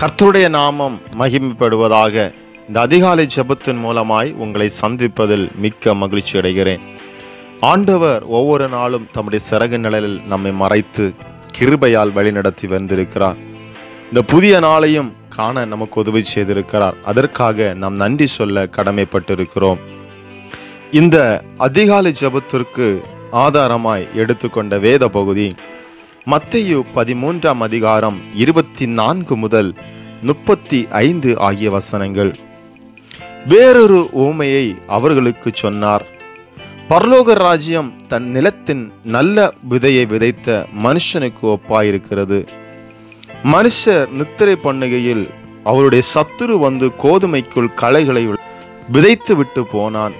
கர்த்தருடைய நாமம் மகிமைப்படுவதாக இந்த அதிகாலை ஜெபத்தின் மூலமாய் உங்களை சந்திப்பதில் மிக்க மகிழ்ச்சி அடைகிறேன் ஆண்டவர் ஒவ்வொரு நாளும் தம்முடைய சிறகு நிழலில் நம்மை மறைத்து கிருபையால் வழிநடத்தி வந்திருக்கிறார் இந்த புதிய நாளையும் காண நமக்கு உதவி செய்திருக்கிறார் அதற்காக நாம் நன்றி சொல்ல கடமைப்பட்டிருக்கிறோம் இந்த அதிகாலை ஜெபத்திற்கு ஆதாரமாய் எடுத்துக்கொண்ட வேத பகுதி மத்தேயு பதிமூன்றாம் அதிகாரம் இருபத்தி நான்கு முதல் முப்பத்தி ஐந்து ஆகிய வசனங்கள் வேறொரு ஊமையை அவர்களுக்கு சொன்னார் பரலோக ராஜ்யம் தன் நிலத்தின் நல்ல விதையை விதைத்த மனுஷனுக்கு ஒப்பாயிருக்கிறது மனுஷர் நித்திரை பண்ணுகையில் அவருடைய சத்துரு வந்து கோதுமைக்குள் களைகளை விதைத்து விட்டு போனான்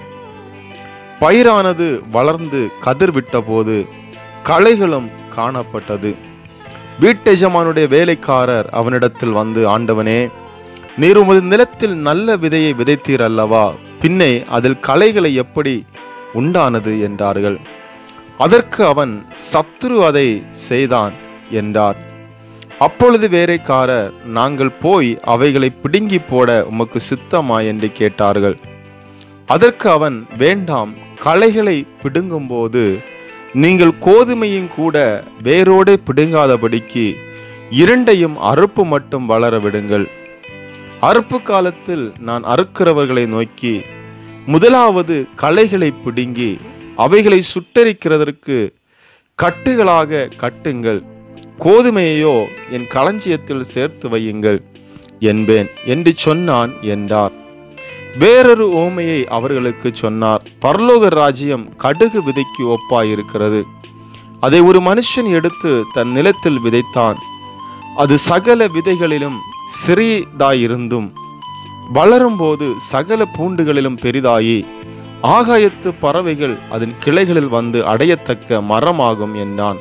பயிரானது வளர்ந்து கதிர் விட்டபோது களைகளும் காணப்பட்டது வீட்டெஜமானுடைய வேலைக்காரர் அவனிடத்தில் வந்து ஆண்டவனே நீர் உமது நிலத்தில் நல்ல விதையை விதைத்தீர் அல்லவா பின்னே அதில் களைகளை எப்படி உண்டானது என்றார்கள் அதற்கு அவன் சத்துரு அதை செய்தான் என்றார் அப்பொழுது வேலைக்காரர் நாங்கள் போய் அவைகளை பிடுங்கி போட உமக்கு சித்தமா என்று கேட்டார்கள் அதற்கு அவன் வேண்டாம் களைகளை பிடுங்கும்போது நீங்கள் கோதுமையும் கூட வேரோடே பிடுங்காதபடிக்கு இரண்டையும் அறுப்பு மட்டும் வளர விடுங்கள் அறுப்பு காலத்தில் நான் அறுக்கிறவர்களை நோக்கி முதலாவது களைகளை பிடுங்கி அவைகளை சுட்டரிக்கிறதற்கு கட்டுகளாக கட்டுங்கள் கோதுமையையோ என் களஞ்சியத்தில் சேர்த்து வையுங்கள் என்பேன் என்று சொன்னான் என்றார் வேறொரு ஓமையை அவர்களுக்கு சொன்னார் பரலோக ராஜ்யம் கடுகு விதைக்கு ஒப்பாயிருக்கிறது அதை ஒரு மனுஷன் எடுத்து தன் நிலத்தில் விதைத்தான் அது சகல விதைகளிலும் சிறியதாயிருந்தும் வளரும்போது சகல பூண்டுகளிலும் பெரிதாயி ஆகாயத்து பறவைகள் அதன் கிளைகளில் வந்து அடையத்தக்க மரமாகும் என்றான்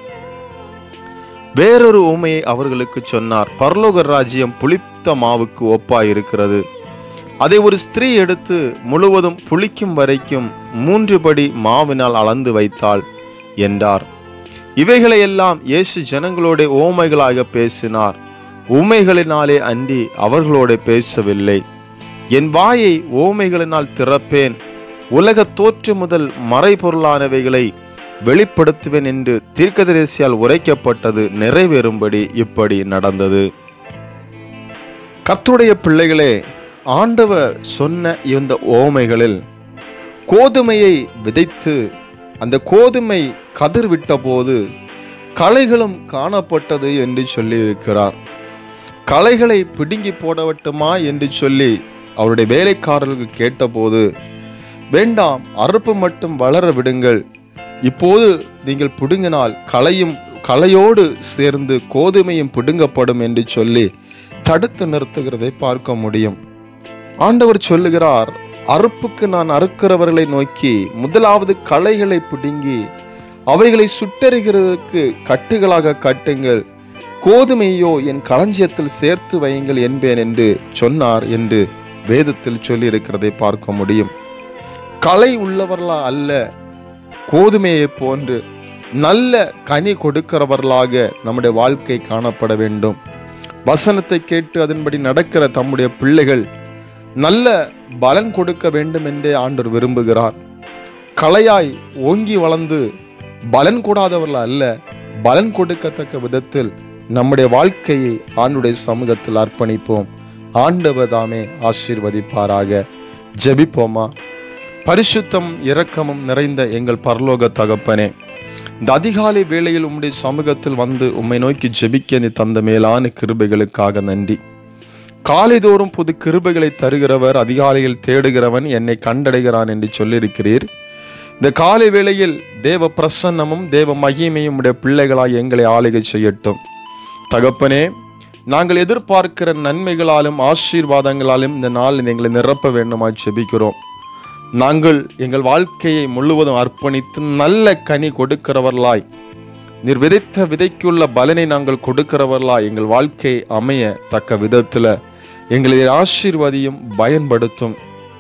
வேறொரு ஊமையை அவர்களுக்கு சொன்னார் பரலோக ராஜ்யம் புளித்த மாவுக்கு ஒப்பாயிருக்கிறது அதை ஒரு ஸ்திரீ எடுத்து முழுவதும் புளிக்கும் வரைக்கும் மூன்று படி மாவினால் அளந்து வைத்தாள் என்றார் இவைகளையெல்லாம் இயேசு ஜனங்களோட ஓமைகளாக பேசினார் ஊமைகளினாலே அன்றி அவர்களோட பேசவில்லை என் வாயை ஓமைகளினால் திறப்பேன் உலக தோற்று முதல் மறைபொருளானவைகளை வெளிப்படுத்துவேன் என்று தீர்க்கதரிசியால் உரைக்கப்பட்டது நிறைவேறும்படி இப்படி நடந்தது கர்த்தருடைய பிள்ளைகளே ஆண்டவர் சொன்ன இந்த ஓமைகளில் கோதுமையை விதைத்து அந்த கோதுமை கதிர் விட்டபோது களைகளும் காணப்பட்டது என்று சொல்லியிருக்கிறார் களைகளை பிடுங்கி போடவட்டுமா என்று சொல்லி அவருடைய வேலைக்காரர்கள் கேட்டபோது வேண்டாம் அறுப்பு மட்டும் வளர விடுங்கள் இப்போது நீங்கள் பிடுங்கினால் களையும் களையோடு சேர்ந்து கோதுமையும் பிடுங்கப்படும் என்று சொல்லி தடுத்து நிறுத்துகிறதை பார்க்க முடியும் ஆண்டவர் சொல்லுகிறார் அறுப்புக்கு நான் அறுக்கிறவர்களை நோக்கி முதலாவது களைகளை பிடுங்கி அவைகளை சுட்டறிகிறதுக்கு கட்டுகளாக கட்டுங்கள் கோதுமையோ என் களஞ்சியத்தில் சேர்த்து வையுங்கள் என்பேன் என்று சொன்னார் என்று வேதத்தில் சொல்லியிருக்கிறதை பார்க்க முடியும் களை உள்ளவர்களா அல்ல கோதுமையை போன்று நல்ல கனி கொடுக்கிறவர்களாக நம்முடைய வாழ்க்கை காணப்பட வேண்டும் வசனத்தை கேட்டு அதன்படி நடக்கிற தம்முடைய பிள்ளைகள் நல்ல பலன் கொடுக்க வேண்டும் என்றே ஆண்டவர் விரும்புகிறார் கலையாய் ஓங்கி வளர்ந்து பலன் கூடாதவர்கள் அல்ல பலன் கொடுக்கத்தக்க விதத்தில் நம்முடைய வாழ்க்கையை ஆண்டுடைய சமூகத்தில் அர்ப்பணிப்போம் ஆண்டவர் தாமே ஆசீர்வதிப்பாராக ஜெபிப்போமா பரிசுத்தம் இரக்கமும் நிறைந்த எங்கள் பரலோக தகப்பனே இந்த அதிகாலை வேளையில் உம்முடைய சமூகத்தில் வந்து உம்மை நோக்கி ஜெபிக்க நீ தந்த மேலான கிருபைகளுக்காக நன்றி காலைதோறும் புது கிருபைகளை தருகிறவர் அதிகாலையில் தேடுகிறவன் என்னை கண்டடைகிறான் என்று சொல்லியிருக்கிறீர் இந்த காலை வேளையில் தேவ பிரசன்னமும் தேவ மகிமையும் உடைய பிள்ளைகளாய் எங்களை ஆளுகை செய்யட்டும் தகப்பனே நாங்கள் எதிர்பார்க்கிற நன்மைகளாலும் ஆசீர்வாதங்களாலும் இந்த நாள் எங்களை நிரப்ப வேண்டுமாய் செபிக்கிறோம் நாங்கள் எங்கள் வாழ்க்கையை முழுவதும் அர்ப்பணித்து நல்ல கனி கொடுக்கிறவர்களாய் நீர் விதைத்த விதைக்குள்ள பலனை நாங்கள் கொடுக்கிறவர்களாய் எங்கள் வாழ்க்கை அமைய தக்க விதத்தில் எங்களை ஆசீர்வதியும் பயன்படுத்தும்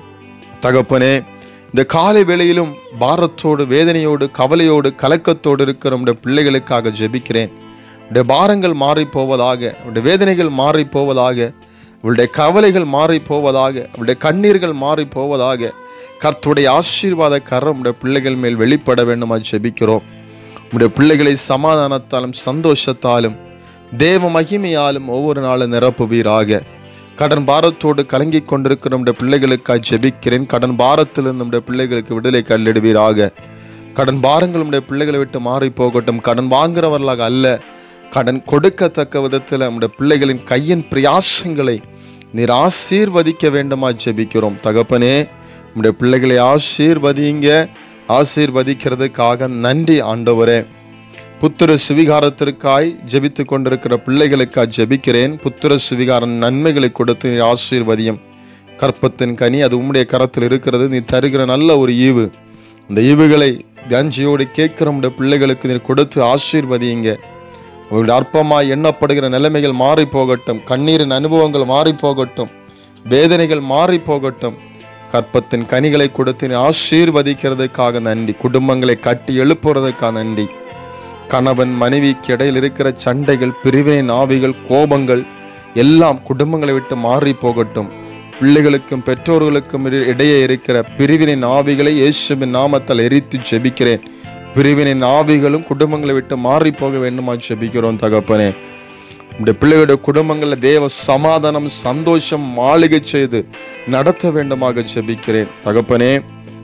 தகப்பனே இந்த காலை வேளையிலும் பாரத்தோடு வேதனையோடு கவலையோடு கலக்கத்தோடு இருக்கிற நம்முடைய பிள்ளைகளுக்காக ஜெபிக்கிறேன் உடைய பாரங்கள் மாறி போவதாக உடைய வேதனைகள் மாறி போவதாக அவளுடைய கவலைகள் மாறி போவதாக அவளுடைய கண்ணீர்கள் மாறி போவதாக கர்த்துடைய ஆசீர்வாத கரம் உடைய பிள்ளைகள் மேல் வெளிப்பட வேண்டுமா ஜெபிக்கிறோம் உடைய பிள்ளைகளை சமாதானத்தாலும் சந்தோஷத்தாலும் தேவ மகிமையாலும் ஒவ்வொரு நாளும் நிரப்புவீராக கடன் பாரத்தோடு கலங்கிக் கொண்டிருக்கிற நம்முடைய பிள்ளைகளுக்காக ஜெபிக்கிறேன் கடன் பாரத்திலிருந்து நம்முடைய பிள்ளைகளுக்கு விடுதலை கல்லிடுவீராக கடன் பாரங்கள் நம்முடைய பிள்ளைகளை விட்டு மாறி போகட்டும் கடன் வாங்குறவர்களாக அல்ல கடன் கொடுக்கத்தக்க விதத்தில் நம்முடைய பிள்ளைகளின் கையின் பிரயாசங்களை நீர் ஆசீர்வதிக்க வேண்டுமா ஜெபிக்கிறோம் தகப்பனே நம்முடைய பிள்ளைகளை ஆசீர்வதிங்க ஆசீர்வதிக்கிறதுக்காக நன்றி ஆண்டவரே புத்திர சுவிகாரத்திற்காய் ஜெபித்து கொண்டிருக்கிற பிள்ளைகளுக்காய் ஜெபிக்கிறேன் புத்திர சுவிகாரம் நன்மைகளை கொடுத்து நீர் ஆசீர்வதியும் கற்பத்தின் கனி அது உம்முடைய கரத்தில் இருக்கிறது நீ தருகிற நல்ல ஒரு ஈவு அந்த ஈவுகளை கஞ்சியோடு கேட்கிற நம்முடைய பிள்ளைகளுக்கு நீர் கொடுத்து ஆசீர்வதியுங்க அவர்களுடைய அற்பமாய் எண்ணப்படுகிற நிலைமைகள் மாறி போகட்டும் கண்ணீரின் அனுபவங்கள் மாறி போகட்டும் வேதனைகள் மாறி போகட்டும் கற்பத்தின் கனிகளை கொடுத்து நீ ஆசீர்வதிக்கிறதுக்காக நன்றி குடும்பங்களை கட்டி எழுப்புறதுக்காக நன்றி கணவன் மனைவிக்கு இடையில் இருக்கிற சண்டைகள் பிரிவினை ஆவிகள் கோபங்கள் எல்லாம் குடும்பங்களை விட்டு மாறி போகட்டும் பிள்ளைகளுக்கும் பெற்றோர்களுக்கும் இடையே- இடையே இருக்கிற பிரிவினை ஆவிகளை இயேசுவின் நாமத்தால் எரித்து ஜெபிக்கிறேன் பிரிவினை ஆவிகளும் குடும்பங்களை விட்டு மாறி போக வேண்டுமா ஜெபிக்கிறோம் தகப்பனே உடைய பிள்ளைகளுடைய குடும்பங்களில் தேவ சமாதானம் சந்தோஷம் மாளிகை செய்து நடத்த வேண்டுமாக ஜெபிக்கிறேன் தகப்பனே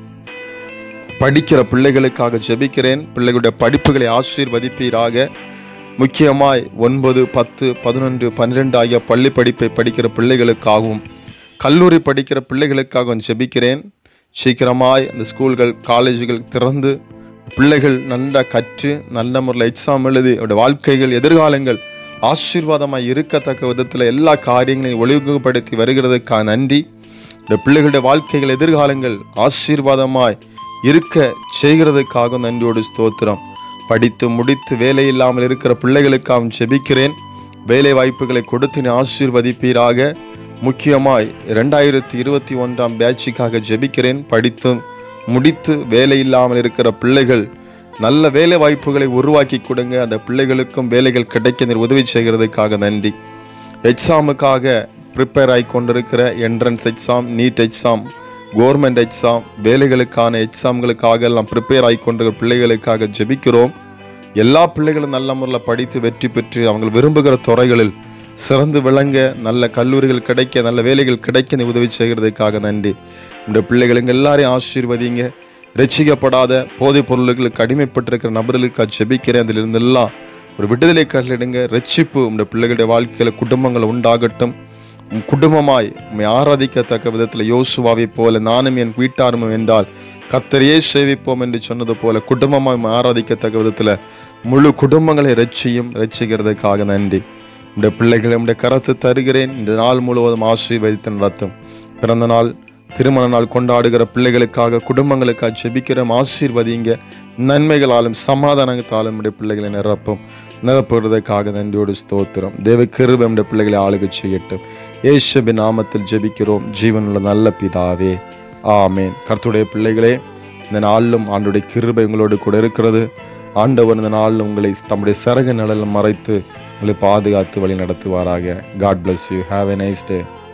படிக்கிற பிள்ளைகளுக்காக ஜெபிக்கிறேன் பிள்ளைகளுடைய படிப்புகளை ஆசீர்வதிப்பீராக முக்கியமாய் ஒன்பது பத்து பதினொன்று பன்னிரெண்டு ஆகிய பள்ளி படிப்பை படிக்கிற பிள்ளைகளுக்காகவும் கல்லூரி படிக்கிற பிள்ளைகளுக்காகவும் ஜெபிக்கிறேன் சீக்கிரமாய் அந்த ஸ்கூல்கள் காலேஜுகள் திறந்து பிள்ளைகள் நல்லா கற்று நல்ல முறையில் எக்ஸாம் எழுதி அவருடைய வாழ்க்கைகள் எதிர்காலங்கள் ஆசீர்வாதமாய் இருக்கத்தக்க விதத்தில் எல்லா காரியங்களையும் ஒழுங்குபடுத்தி வருகிறதுக்காக நன்றி இந்த பிள்ளைகளுடைய வாழ்க்கைகள் எதிர்காலங்கள் ஆசீர்வாதமாய் இருக்க செய்கிறதுக்காக நன்றியோடு ஸ்தோத்திரம் படித்து முடித்து வேலை இல்லாமல் இருக்கிற பிள்ளைகளுக்காகவும் ஜெபிக்கிறேன் வேலை வாய்ப்புகளை கொடுத்து நீ ஆசீர்வதிப்பீராக முக்கியமாய் ரெண்டாயிரத்தி இருபத்தி ஒன்றாம் பேட்சுக்காக ஜெபிக்கிறேன் படித்து முடித்து வேலை இல்லாமல் இருக்கிற பிள்ளைகள் நல்ல வேலை வாய்ப்புகளை உருவாக்கி கொடுங்க அந்த பிள்ளைகளுக்கும் வேலைகள் கிடைக்க நீர் உதவி செய்கிறதுக்காக நன்றி எக்ஸாமுக்காக ப்ரிப்பேர் ஆகி கொண்டிருக்கிற entrance exam NEET exam government exam வேலைகளுக்கான எக்ஸாம்களுக்காக எல்லாம் ப்ரிப்பேர் ஆகி கொண்டிருக்கிற பிள்ளைகளுக்காக ஜெபிக்கிறோம் எல்லா பிள்ளைகளும் நல்ல முறையில் படித்து வெற்றி பெற்று அவங்க விரும்புகிற துறைகளில் சிறந்து விளங்க நல்ல கல்லூரிகள் கிடைக்க நல்ல வேலைகள் கிடைக்க நீ உதவி செய்கிறதுக்காக நன்றி இந்த பிள்ளைகளுங்க எல்லாரையும் ஆசீர்வதிங்க ரட்சிக்கப்படாத போதைப் பொருள்களுக்கு அடிமைப்பட்டிருக்கிற நபர்களுக்கு ஜெபிக்கிறேன் அதிலிருந்து எல்லாம் ஒரு விடுதலை கட்டளிடுங்க ரட்சிப்பு உங்களுடைய பிள்ளைகளுடைய வாழ்க்கையில குடும்பங்கள் உண்டாகட்டும் உம் குடும்பமாய் உம்மை ஆராதிக்கத்தக்க விதத்தில் யோசுவாவை போல நானும் என் வீட்டாரும் என்றால் கத்தரையே சேவிப்போம் என்று சொன்னது போல குடும்பமாய் உம்மை ஆராதிக்கத்தக்க விதத்தில் முழு குடும்பங்களை ரட்சியும் ரட்சிக்கிறதுக்காக நன்றி உடைய பிள்ளைகளை உடைய கரத்து தருகிறேன் இந்த நாள் முழுவதும் ஆசீர்வதித்து நடத்தும் பிறந்த நாள் திருமண நாள் கொண்டாடுகிற பிள்ளைகளுக்காக குடும்பங்களுக்காக ஜெபிக்கிறோம் ஆசீர்வதிங்க நன்மைகளாலும் சமாதானத்தாலும் உடைய பிள்ளைகளை நிரப்பும் நிரப்புறதுக்காக நன்றியோடு ஸ்தோத்திரம் தேவ கிருபை நம்முடைய பிள்ளைகளை ஆளுகை செய்யட்டும் இயேசுவின் நாமத்தில் ஜெபிக்கிறோம் ஜீவனுள்ள நல்ல பிதாவே ஆமேன் கர்த்தருடைய பிள்ளைகளே இந்த நாளிலும் ஆண்டுடைய கிருபை உங்களோடு கூட இருக்கிறது ஆண்டவர் இந்த நாளில் உங்களை தம்முடைய சரக நிழலில் மறைத்து உங்களை பாதுகாத்து வழி நடத்துவாராக God bless you have a nice day